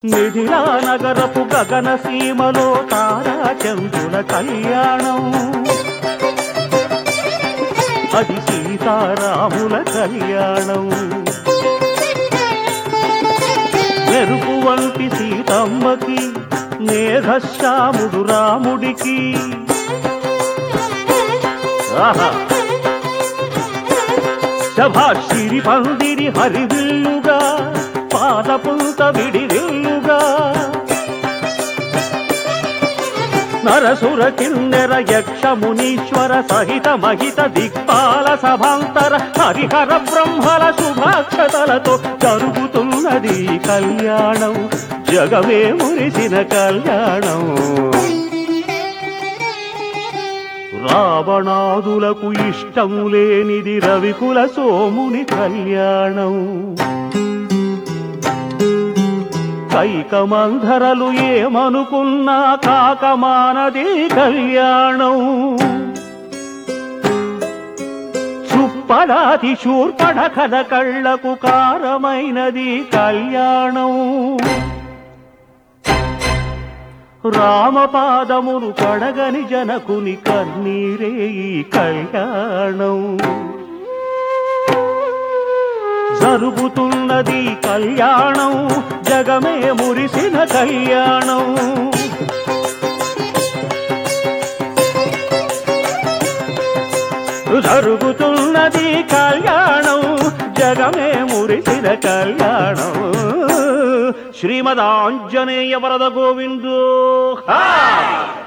మిథిలా నగరపు గగన సీమలో తారా చంద్రుల కళ్యాణం అది సీతారాముల కళ్యాణం మెరుపు వంటి సీతమ్మకి మేఘశ్యాముడు రాముడికి ఆహా శభాషిరి పందిరి హరివిల్లుగా పాదపుంత విడివిల్లుగా నరసుర కిన్నెర యక్ష మునీశ్వర సహిత మహిత దిక్పాల సభాంతర హరిహర బ్రహ్మల శుభాక్షతలతో జరుగుతున్నది కళ్యాణం జగమే మురిసిన కళ్యాణం రావణాదులకు ఇష్టం లేనిది రవికుల సోముని కళ్యాణం కైకమంధరలు ఏమనుకున్నా కాకమానది కళ్యాణం చుప్పడాది శూర్పణ కథ కళ్ళకు కారమైనది కళ్యాణం రామపాదమును కడగని జనకుని కన్నీరే ఈ కళ్యాణం జరుగుతున్నది కళ్యాణం జగమే మురిసిన కళ్యాణం జరుగుతున్నది కళ్యాణం జగమే మురిసిన కళ్యాణం శ్రీమదాంజనేయ వరద గోవిందో హా